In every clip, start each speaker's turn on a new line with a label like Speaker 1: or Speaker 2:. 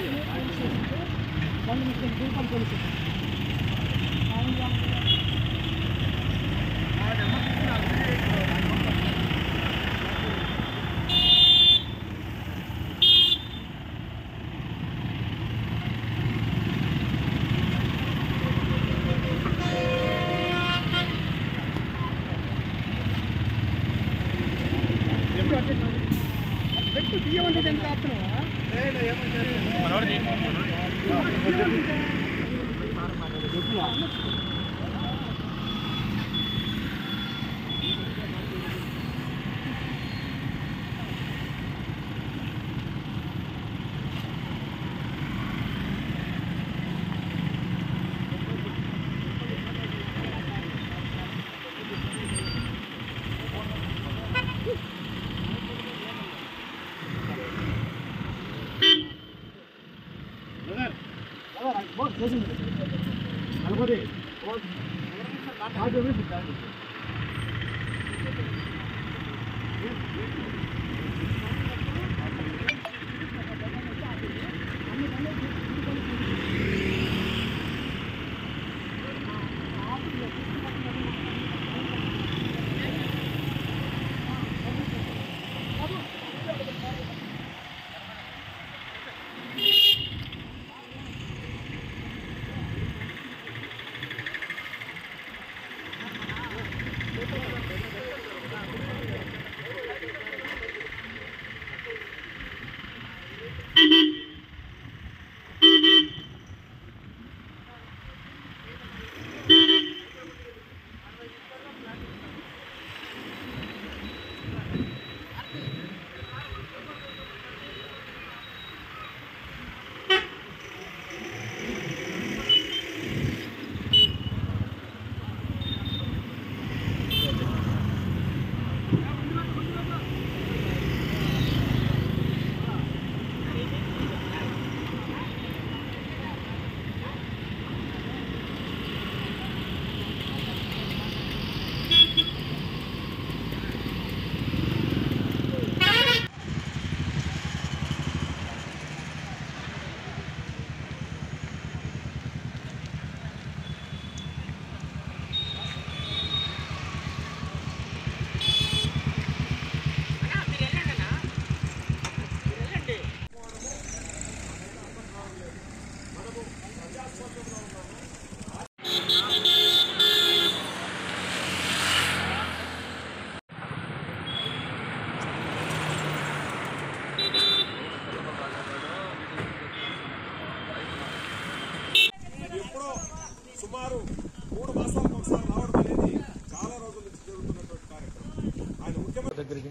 Speaker 1: ఎప్పుడో సుమారు మూడు మాసాలకు ఒకసారి రావడం అనేది చాలా రోజుల నుంచి జరుగుతున్నటువంటి కార్యక్రమం ఆయన ముఖ్యమంత్రి
Speaker 2: దగ్గరికి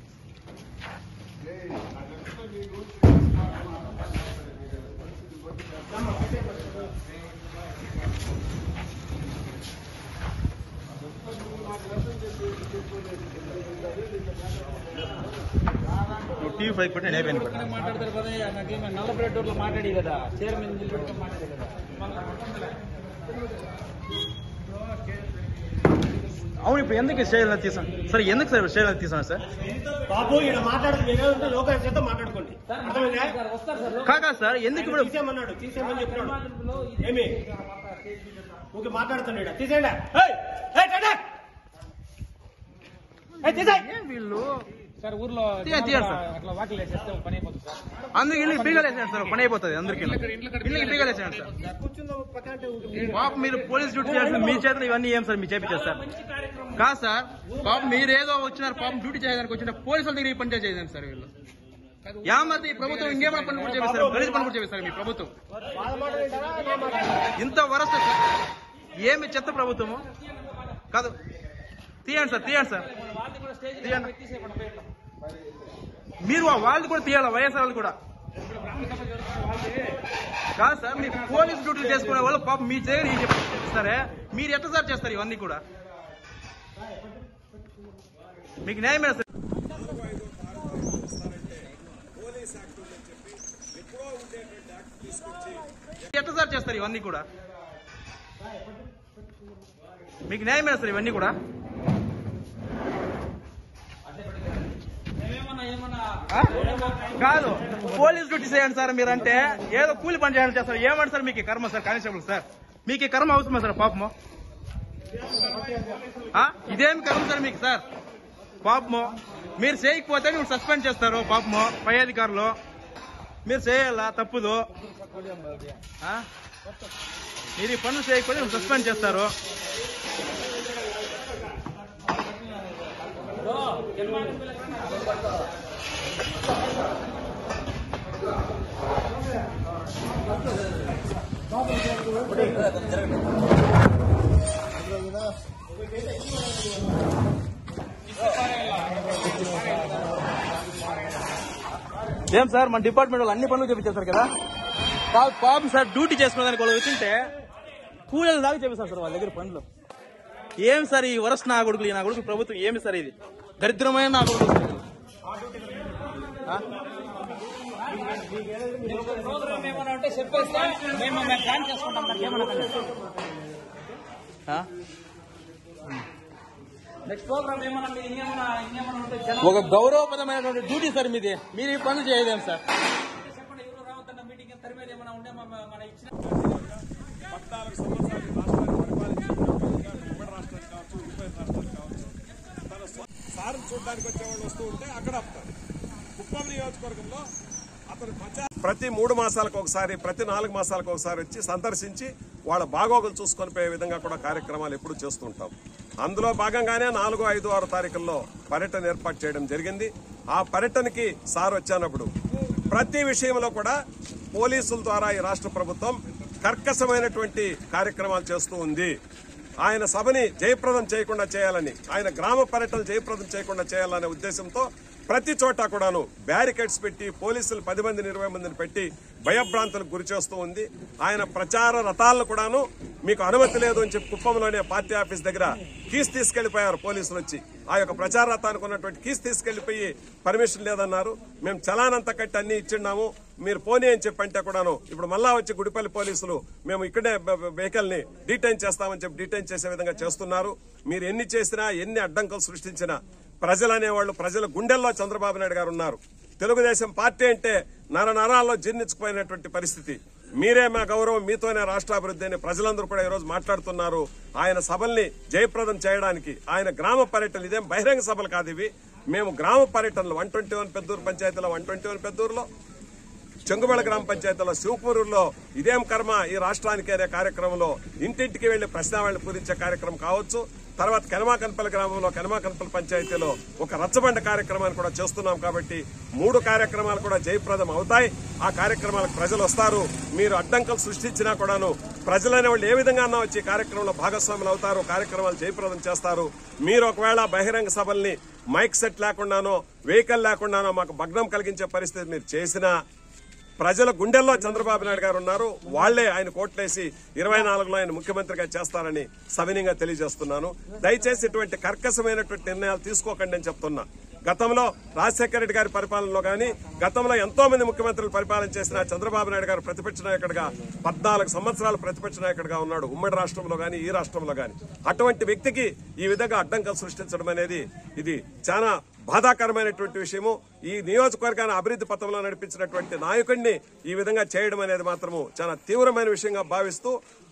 Speaker 2: నువ్వు టీవీ ఫైవ్ పెట్టి నేను అయిపోయాను పెట్టాను
Speaker 3: మాట్లాడతారు కదా నాకేమో నల్ల ప్లేటూర్లో మాట్లాడి కదా చైర్మన్ నిలబెట్టుకొని మాట్లాడి కదా
Speaker 2: అవును ఇప్పుడు ఎందుకు స్టేజ్ తీసాను సార్ ఎందుకు సార్ స్టేజ్ తీసాను సార్
Speaker 4: బాబు ఇక్కడ మాట్లాడుతుంది ఏదో లోకాల చేత మాట్లాడుకోండి అర్థమైందా?
Speaker 3: సార్ వస్తారు సార్
Speaker 2: కాకా సార్ ఎందుకు ఇప్పుడు
Speaker 4: తీసేయమన్నాడు తీసేయమని చెప్పినాడు
Speaker 3: సమాజంలో ఇది
Speaker 4: ఏమి ఊకే మాట్లాడుతున్నాడు ఈడ. తీసేయండి ఏయ్! ఏయ్, టెండే! ఏయ్, తీసేయ్!
Speaker 2: వీళ్ళు
Speaker 3: సార్ ఊర్లో
Speaker 2: తీయండి, తీయండి సార్.
Speaker 3: అట్లా వాకిలు వేసేస్తే ఒక పని అయిపోతుంది సార్
Speaker 2: అందుకు ఇల్లు బీగలేసాను సార్ పని అయిపోతుంది అందరికి ఇల్లుకి బీగలేసాను సార్
Speaker 4: కూర్చుందాం పక్క అంటే ఊరికే.
Speaker 2: పాప మీరు పోలీస్ డ్యూటీ చేయాల్సిన మీ చేతులు ఇవన్నీ ఏం సార్ మీరు చేపించారు సార్ కాదు సార్ పాప మీరు ఏదో వచ్చినారు పాపం డ్యూటీ చేయడానికి వచ్చిన పోలీసుల దగ్గర ఈ పని చేసేదాన్ని సార్ వీళ్ళు యామతి ప్రభుత్వం ఇంకేమైనా పని కూడా చేపిస్తారు గలీజ్ పని కూడా చేపిస్తారు మీ ప్రభుత్వం
Speaker 4: వాళ్ళ మాట వింటారా? నా మాట వింటారా?
Speaker 2: ఇంత వరస్ట్ ఏమి చెత్త ప్రభుత్వము కాదు తీయండి సార్ తీయండి సార్
Speaker 3: వాళ్ళని కూడా స్టేజ్
Speaker 2: తీయండి
Speaker 3: తీసేయకుండా పోయిట్లా
Speaker 2: మీరు ఆ వాళ్ళు కూడా తీయాలి వైఎస్ఆర్ వాళ్ళు కూడా కాదు సార్ మీరు పోలీస్ డ్యూటీలు చేసుకునే వాళ్ళు పాపం మీ దగ్గర ఈ చేస్తారే మీరు ఎట్లా సార్ చేస్తారు ఇవన్నీ కూడా మీకు న్యాయమైన సార్
Speaker 1: నాలుగు ఐదు కార్యక్రమాలు ఇస్తారంటే పోలీస్ యాక్ట్ ఉందని చెప్పి ఎప్పుడో ఉండేటువంటి యాక్ట్ తీసుకొచ్చి
Speaker 2: ఎట్లా సార్ చేస్తారు ఇవన్నీ కూడా మీకు న్యాయమైన సార్ ఇవన్నీ కూడా
Speaker 3: మేమేమన్నా ఏమన్నా
Speaker 2: ఆ? కాదు పోలీస్ డ్యూటీ చేయండి సార్ మీరంటే ఏదో కూలి పని చేయాలని చేస్తారు ఏమంటారు సార్ మీకు ఈ కర్మ సార్ కానిస్టేబుల్ సార్ మీకు ఈ కర్మ అవసరమా సార్ పాపము ఆ? ఇదేం కర్మ సార్ మీకు సార్ పాపము మీరు చేయకపోతే మీరు సస్పెండ్ చేస్తారు పాపము పై అధికారులు మీరు చేయాలా తప్పుదు ఆ? మీరు ఈ పనులు చేయకపోతే మీరు సస్పెండ్ చేస్తారు ఏం సార్ మన డిపార్ట్మెంట్ వాళ్ళు అన్ని పనులు చేపించారు కదా పా- పాపం సార్ డ్యూటీ చేసుకునే దానికి వాళ్ళు వచ్చింటే కూలీలు దాకా చేపిస్తారు సార్ వాళ్ళ దగ్గర పనులు ఏం సార్ ఈ వరస్ నా కొడుకులు ఈ నా కొడుకు ప్రభుత్వం ఏమి సార్ ఇది దరిద్రమైన నా కొడుకు
Speaker 3: ప్రోగ్రామ్ ఏమైనా ఉంటే చెప్పేస్తే మేము మేము ప్లాన్ చేసుకుంటాం నాకు ఏమనకండి నెక్స్ట్ ప్రోగ్రామ్ ఏమైనా మీరు ఇంకేమైనా ఇంకేమైనా ఉంటే జనం
Speaker 2: ఒక గౌరవప్రదమైనటువంటి డ్యూటీ సార్ మీది మీరు ఈ పనులు చేయలేం సార్
Speaker 3: చెప్పండి ఎవరు రావద్దన్న మీటింగ్ తరిమేది ఏమైనా ఉంటే మన మన ఇచ్చిన
Speaker 1: పద్నాలుగు సంవత్సరాలు ఈ రాష్ట్రాన్ని పరిపాలించినటువంటి ఉమ్మడి రాష్ట్రానికి కావచ్చు ఉమ్మడి రాష్ట్రానికి కావచ్చు తన స్వ- సార్ని చూడడానికి వచ్చేవాళ్ళు వస్తూ ఉంటే అక్కడ ఆపుతారు కుప్పం నియోజకవర్గంలో అతను ప్రజా ప్రతి మూడు మాసాలకు ఒకసారి ప్రతి నాలుగు మాసాలకు ఒకసారి వచ్చి సందర్శించి వాళ్ళ బాగోగులు చూసుకొని పోయే విధంగా కూడా కార్యక్రమాలు ఎప్పుడు చేస్తుంటాం అందులో భాగంగానే నాలుగు ఐదు ఆరు తారీఖుల్లో పర్యటన ఏర్పాటు చేయడం జరిగింది ఆ పర్యటనకి సార్ వచ్చానప్పుడు ప్రతి విషయంలో కూడా పోలీసుల ద్వారా ఈ రాష్ట్ర ప్రభుత్వం కర్కశమైనటువంటి కార్యక్రమాలు చేస్తూ ఉంది ఆయన సభని జయప్రదం చేయకుండా చేయాలని ఆయన గ్రామ పర్యటన జయప్రదం చేయకుండా చేయాలనే ఉద్దేశంతో ప్రతి చోట కూడాను బ్యారికేడ్స్ పెట్టి పోలీసులు పది మందిని ఇరవై మందిని పెట్టి భయభ్రాంతులకు గురి చేస్తూ ఉంది ఆయన ప్రచార రథాలను కూడాను మీకు అనుమతి లేదు అని చెప్పి కుప్పంలోనే పార్టీ ఆఫీస్ దగ్గర కీస్ తీసుకెళ్లిపోయారు పోలీసులు వచ్చి ఆ యొక్క ప్రచార రథానికి ఉన్నటువంటి కీస్ తీసుకెళ్లిపోయి పర్మిషన్ లేదన్నారు మేము చలానంతా కట్టి అన్ని ఇచ్చిన్నాము మీరు పోనీ అని చెప్పి అంటే కూడాను ఇప్పుడు మళ్ళా వచ్చి గుడిపల్లి పోలీసులు మేము ఇక్కడే వెహికల్ ని డీటైన్ చేస్తామని చెప్పి డీటైన్ చేసే విధంగా చేస్తున్నారు మీరు ఎన్ని చేసినా ఎన్ని అడ్డంకులు సృష్టించినా ప్రజలు అనేవాళ్ళు ప్రజల గుండెల్లో చంద్రబాబు నాయుడు గారు ఉన్నారు తెలుగుదేశం పార్టీ అంటే నర నరాల్లో జీర్ణించుకుపోయినటువంటి పరిస్థితి మీరే మా గౌరవం మీతోనే రాష్ట్రాభివృద్ధి అని ప్రజలందరూ కూడా ఈరోజు మాట్లాడుతున్నారు ఆయన సభల్ని జయప్రదం చేయడానికి ఆయన గ్రామ పర్యటనలు ఇదేం బహిరంగ సభలు కాదు ఇవి మేము గ్రామ పర్యటనలు వన్ ట్వంటీ వన్ పెద్దూరు పంచాయతీలో వన్ ట్వంటీ వన్ పెద్దూరులో చెంగుబెళ గ్రామ పంచాయతీలో శివపూరులో ఇదేం కర్మ ఈ రాష్ట్రానికి అనే కార్యక్రమంలో ఇంటింటికి వెళ్లి ప్రశ్నావళి పూరించే కార్యక్రమం కావచ్చు తర్వాత కనమాకన్పల్లి గ్రామంలో కనమాకన్పల్లి పంచాయతీలో ఒక రచ్చబండ కార్యక్రమాన్ని కూడా చేస్తున్నాం కాబట్టి మూడు కార్యక్రమాలు కూడా జయప్రదం అవుతాయి ఆ కార్యక్రమాలకు ప్రజలు వస్తారు మీరు అడ్డంకులు సృష్టించినా కూడాను ప్రజలనే వాళ్ళు ఏ విధంగా అన్నా వచ్చి ఈ కార్యక్రమంలో భాగస్వాములు అవుతారు కార్యక్రమాలు జయప్రదం చేస్తారు మీరు ఒకవేళ బహిరంగ సభల్ని మైక్ సెట్ లేకుండానో వెహికల్ లేకుండానో మాకు భగ్నం కలిగించే పరిస్థితి మీరు చేసినా ప్రజల గుండెల్లో చంద్రబాబు నాయుడు గారు ఉన్నారు వాళ్లే ఆయన కోట్లేసి ఇరవై నాలుగులో ఆయన ముఖ్యమంత్రిగా చేస్తారని సవినీయంగా తెలియజేస్తున్నాను దయచేసి ఇటువంటి కర్కశమైనటువంటి నిర్ణయాలు తీసుకోకండి అని చెప్తున్నా గతంలో రాజశేఖర రెడ్డి గారి పరిపాలనలో గాని గతంలో ఎంతో మంది ముఖ్యమంత్రులు పరిపాలన చేసిన చంద్రబాబు నాయుడు గారు ప్రతిపక్ష నాయకుడిగా పద్నాలుగు సంవత్సరాలు ప్రతిపక్ష నాయకుడిగా ఉన్నాడు ఉమ్మడి రాష్ట్రంలో గాని ఈ రాష్ట్రంలో గాని అటువంటి వ్యక్తికి ఈ విధంగా అడ్డంకులు సృష్టించడం అనేది ఇది చాలా బాధాకరమైనటువంటి విషయము ఈ నియోజకవర్గాన్ని అభివృద్ధి పథంలో నడిపించినటువంటి నాయకుడిని ఈ విధంగా చేయడం అనేది మాత్రము చాలా తీవ్రమైన విషయంగా భావిస్తూ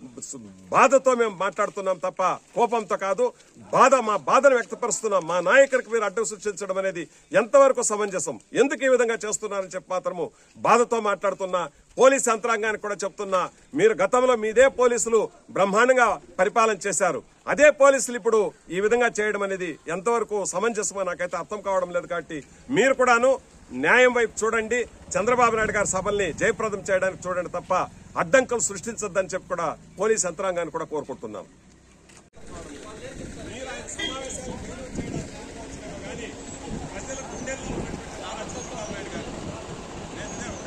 Speaker 1: బాధతో మేము మాట్లాడుతున్నాం తప్ప కోపంతో కాదు బాధ మా బాధను వ్యక్తపరుస్తున్నాం మా నాయకునికి మీరు అడ్డం సృష్టించడం అనేది ఎంతవరకు సమంజసం ఎందుకు ఈ విధంగా చేస్తున్నారని చెప్పి మాత్రము బాధతో మాట్లాడుతున్నా పోలీస్ యంత్రాంగానికి కూడా చెప్తున్నా మీరు గతంలో మీదే పోలీసులు బ్రహ్మాండంగా పరిపాలన చేశారు అదే పోలీసులు ఇప్పుడు ఈ విధంగా చేయడం అనేది ఎంతవరకు సమంజసమో నాకైతే అర్థం కావడం లేదు కాబట్టి మీరు కూడాను న్యాయం వైపు చూడండి చంద్రబాబు నాయుడు గారి సభల్ని జయప్రదం చేయడానికి చూడండి తప్ప అడ్డంకులు సృష్టించొద్దని చెప్పి కూడా పోలీస్ యంత్రాంగాన్ని కూడా కోరుకుంటున్నాను